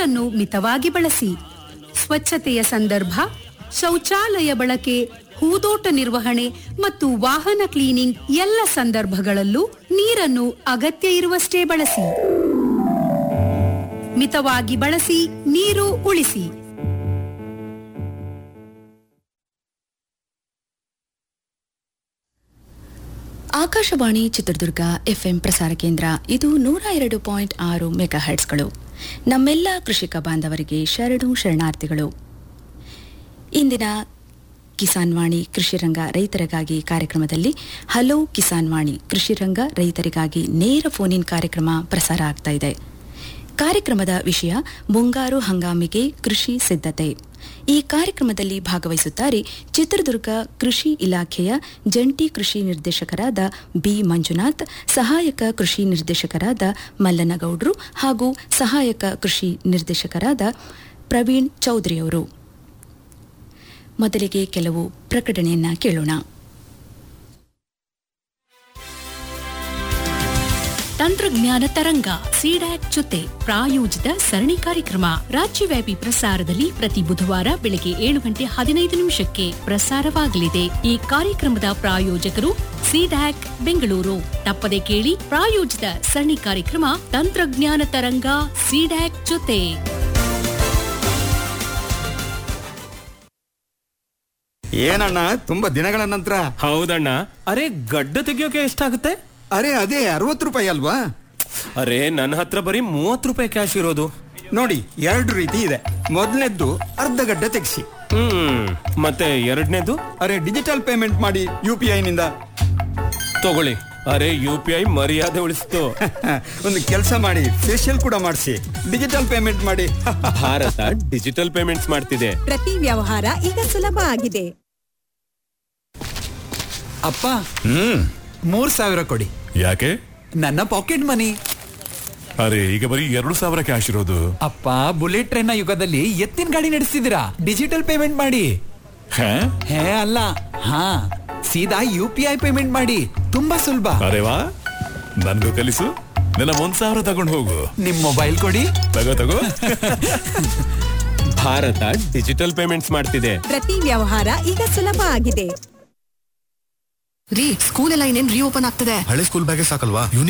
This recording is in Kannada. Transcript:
ನೀರನ್ನು ಮಿತವಾಗಿ ಬಳಸಿ ಸ್ವಚ್ಛತೆಯ ಸಂದರ್ಭ ಶೌಚಾಲಯ ಬಳಕೆ ಹೂದೋಟ ನಿರ್ವಹಣೆ ಮತ್ತು ವಾಹನ ಕ್ಲೀನಿಂಗ್ ಎಲ್ಲ ಸಂದರ್ಭಗಳಲ್ಲೂ ನೀರನ್ನು ಅಗತ್ಯ ಇರುವಷ್ಟೇ ಬಳಸಿ ಮಿತವಾಗಿ ಬಳಸಿ ನೀರು ಉಳಿಸಿ ಆಕಾಶವಾಣಿ ಚಿತ್ರದುರ್ಗ ಎಫ್ಎಂ ಪ್ರಸಾರ ಕೇಂದ್ರ ಇದು ನೂರ ಎರಡು ಪಾಯಿಂಟ್ ಆರು ಮೆಗಾ ಹರ್ಟ್ಸ್ಗಳು ನಮ್ಮೆಲ್ಲ ಕೃಷಿಕ ಬಾಂಧವರಿಗೆ ಶರಣು ಶರಣಾರ್ಥಿಗಳು ಇಂದಿನ ಕಿಸಾನ್ ವಾಣಿ ಕೃಷಿರಂಗ ರೈತರಿಗಾಗಿ ಕಾರ್ಯಕ್ರಮದಲ್ಲಿ ಹಲೋ ಕಿಸಾನ್ ವಾಣಿ ಕೃಷಿರಂಗ ರೈತರಿಗಾಗಿ ನೇರ ಫೋನ್ ಇನ್ ಕಾರ್ಯಕ್ರಮ ಪ್ರಸಾರ ಆಗ್ತಾ ಇದೆ ಕಾರ್ಯಕ್ರಮದ ವಿಷಯ ಮುಂಗಾರು ಹಂಗಾಮಿಗೆ ಕೃಷಿ ಸಿದ್ಧತೆ ಈ ಕಾರ್ಯಕ್ರಮದಲ್ಲಿ ಭಾಗವಹಿಸುತ್ತಾರೆ ಚಿತ್ರದುರ್ಗ ಕೃಷಿ ಇಲಾಖೆಯ ಜಂಟಿ ಕೃಷಿ ನಿರ್ದೇಶಕರಾದ ಬಿ ಮಂಜುನಾಥ್ ಸಹಾಯಕ ಕೃಷಿ ನಿರ್ದೇಶಕರಾದ ಮಲ್ಲನಗೌಡ್ರು ಹಾಗೂ ಸಹಾಯಕ ಕೃಷಿ ನಿರ್ದೇಶಕರಾದ ಪ್ರವೀಣ್ ಚೌಧರಿಯವರು ಮೊದಲಿಗೆ ಕೆಲವು ಪ್ರಕಟಣೆಯನ್ನ ಕೇಳೋಣ ತಂತ್ರಜ್ಞಾನ ತರಂಗ ಸಿಡ್ಯಾಕ್ ಜೊತೆ ಪ್ರಾಯೋಜಿತ ಸರಣಿ ಕಾರ್ಯಕ್ರಮ ರಾಜ್ಯವ್ಯಾಪಿ ಪ್ರಸಾರದಲ್ಲಿ ಪ್ರತಿ ಬುಧವಾರ ಬೆಳಗ್ಗೆ ಏಳು ಗಂಟೆ ಹದಿನೈದು ನಿಮಿಷಕ್ಕೆ ಪ್ರಸಾರವಾಗಲಿದೆ ಈ ಕಾರ್ಯಕ್ರಮದ ಪ್ರಾಯೋಜಕರು ಸಿಡ್ಯಾಕ್ ಬೆಂಗಳೂರು ತಪ್ಪದೆ ಕೇಳಿ ಪ್ರಾಯೋಜಿತ ಸರಣಿ ಕಾರ್ಯಕ್ರಮ ತಂತ್ರಜ್ಞಾನ ತರಂಗ ಸಿಡ್ಯಾಕ್ ಜೊತೆ ಏನಣ್ಣ ತುಂಬಾ ದಿನಗಳ ನಂತರ ಹೌದಣ್ಣ ಅರೆ ಗಡ್ಡ ತೆಗಿಯೋಕೆ ಎಷ್ಟಾಗುತ್ತೆ ಅರೆ ಅದೇ ಅರವತ್ತು ರೂಪಾಯಿ ಅಲ್ವಾ ಅರೆ ನನ್ನ ಹತ್ರ ಬರೀ ಮೂವತ್ತು ರೂಪಾಯಿ ಕ್ಯಾಶ್ ಇರೋದು ನೋಡಿ ಎರಡು ರೀತಿ ಇದೆ ಮೊದಲನೇದ್ದು ಅರ್ಧ ಗಡ್ಡೆ ತೆಗಿಸಿ ಹ್ಮ್ ಮತ್ತೆ ಎರಡನೇದು ಅರೆ ಡಿಜಿಟಲ್ ಪೇಮೆಂಟ್ ಮಾಡಿ ಯು ಪಿ ಐನಿಂದ ತಗೊಳ್ಳಿ ಅರೆ ಯು ಪಿ ಐ ಮರ್ಯಾದೆ ಉಳಿಸ್ತು ಒಂದು ಕೆಲಸ ಮಾಡಿ ಫೇಶಿಯಲ್ ಕೂಡ ಮಾಡಿಸಿ ಡಿಜಿಟಲ್ ಪೇಮೆಂಟ್ ಮಾಡಿ ಭಾರತ ಡಿಜಿಟಲ್ ಪೇಮೆಂಟ್ಸ್ ಮಾಡ್ತಿದೆ ಪ್ರತಿ ವ್ಯವಹಾರ ಈಗ ಸುಲಭ ಆಗಿದೆ ಅಪ್ಪ ಮೂರ್ ಸಾವಿರ ಕೊಡಿ ಯಾಕೆ ನನ್ನ ಪಾಕೆಟ್ ಮನಿ ಅರೆ ಈಗ ಬರೀ ಎರಡು ಸಾವಿರ ಕ್ಯಾಶ್ ಇರೋದು ಅಪ್ಪ ಬುಲೆಟ್ ಟ್ರೈನ್ ನ ಯುಗದಲ್ಲಿ ಎತ್ತಿನ ಗಾಡಿ ನಡೆಸ್ತಿದ್ದೀರಾ ಡಿಜಿಟಲ್ ಪೇಮೆಂಟ್ ಮಾಡಿ ಹೇ ಹೇ ಅಲ್ಲ ಹಾ ಸೀದಾ ಯು ಪಿ ಐ ಪೇಮೆಂಟ್ ಮಾಡಿ ತುಂಬಾ ಸುಲಭ ಅರೆ ವಾ ನನ್ಗೂ ಕಲಿಸು ನನ್ನ ಒಂದ್ ಸಾವಿರ ತಗೊಂಡು ಹೋಗು ನಿಮ್ ಮೊಬೈಲ್ ಕೊಡಿ ತಗೋ ತಗೋ ಭಾರತ ಡಿಜಿಟಲ್ ಪೇಮೆಂಟ್ಸ್ ಮಾಡ್ತಿದೆ ಪ್ರತಿ ವ್ಯವಹಾರ ಈಗ ಸುಲಭ ಆಗಿದೆ ರೀ ಸ್ಕೂಲ್ ಎಲ್ಲ ಇನ್ನೇನ್ ರೀಓಪನ್ ಆಗ್ತದೆ ಹಳೆ ಸ್ಕೂಲ್ ಬ್ಯಾಗೆ ಸಾಕಲ್ವಾ